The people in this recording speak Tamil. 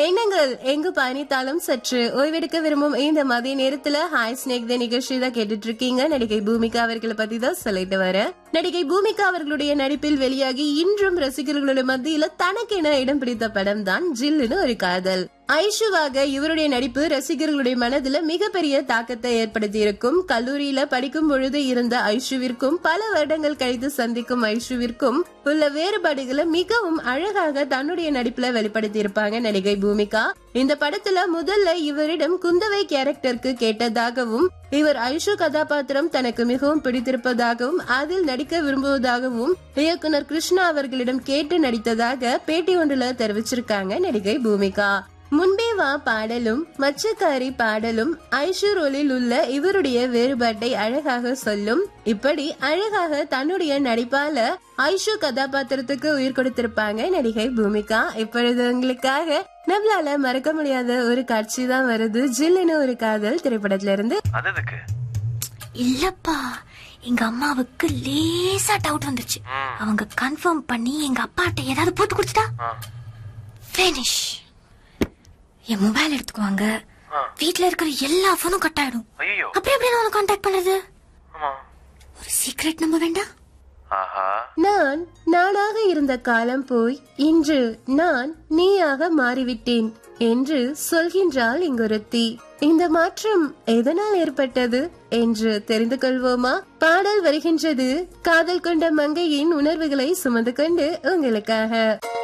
எண்ணங்கள் எங்கு பயணித்தாலும் சற்று ஓய்வெடுக்க விரும்பும் இந்த மதிய நேரத்துல ஹாய் ஸ்னேக் த நிகழ்ச்சி தான் கேட்டுட்டு இருக்கீங்க நடிகை பூமிகா அவர்களை பத்தி தான் சொல்லிட்டு வர நடிகை பூமிகா அவர்களுடைய நடிப்பில் வெளியாகி இன்றும் ரசிகர்களுடைய மத்தியில தனக்கென இடம் பிடித்த படம் தான் ஜில்லுன்னு ஒரு காதல் ஐஷுவாக இவருடைய நடிப்பு ரசிகர்களுடைய மனதுல மிகப்பெரிய தாக்கத்தை ஏற்படுத்தி இருக்கும் கல்லூரியில படிக்கும் பொழுது இருந்த ஐஷுவிற்கும் பல வருடங்கள் கழித்து சந்திக்கும் ஐஷுவிற்கும் உள்ள வேறுபாடுகளை மிகவும் அழகாக தன்னுடைய நடிப்புல வெளிப்படுத்தி இருப்பாங்க நடிகை பூமிகா இந்த படத்துல முதல்ல இவரிடம் குந்தவை கேரக்டருக்கு கேட்டதாகவும் இவர் ஐஷு கதாபாத்திரம் தனக்கு மிகவும் பிடித்திருப்பதாகவும் அதில் நடிக்க விரும்புவதாகவும் இயக்குனர் கிருஷ்ணா அவர்களிடம் கேட்டு நடித்ததாக பேட்டி ஒன்றுல தெரிவிச்சிருக்காங்க நடிகை பூமிகா முன்பே வா பாடலும் மச்சக்காரி பாடலும் ஐஷு ரோலில் உள்ள இவருடைய வேறுபாட்டை அழகாக சொல்லும் இப்படி அழகாக தன்னுடைய நடிப்பால ஐஷு கதாபாத்திரத்துக்கு உயிர் கொடுத்திருப்பாங்க நடிகை பூமிகா இப்பொழுது உங்களுக்காக நம்மளால மறக்க முடியாத ஒரு காட்சி தான் வருது ஜில்லுன்னு ஒரு காதல் திரைப்படத்துல இருந்து அது எதுக்கு இல்லப்பா எங்க அம்மாவுக்கு லேசா டவுட் வந்துருச்சு அவங்க கன்ஃபார்ம் பண்ணி எங்க அப்பாட்ட ஏதாவது போட்டு கொடுத்துட்டா finish என் மொபைல் எடுத்துக்குவாங்க வீட்ல இருக்கிற எல்லா போனும் கட் ஆயிடும் ஐயோ அப்புறம் எப்படி நான் கான்டாக்ட் பண்றது ஆமா ஒரு சீக்ரெட் நம்ப வேண்டாம் ஆஹா நான் நானாக இருந்த காலம் போய் இன்று நான் நீயாக மாறிவிட்டேன் என்று சொல்கின்றாள் இங்கொருத்தி இந்த மாற்றம் எதனால் ஏற்பட்டது என்று தெரிந்து கொள்வோமா பாடல் வருகின்றது காதல் கொண்ட மங்கையின் உணர்வுகளை சுமந்து கொண்டு உங்களுக்காக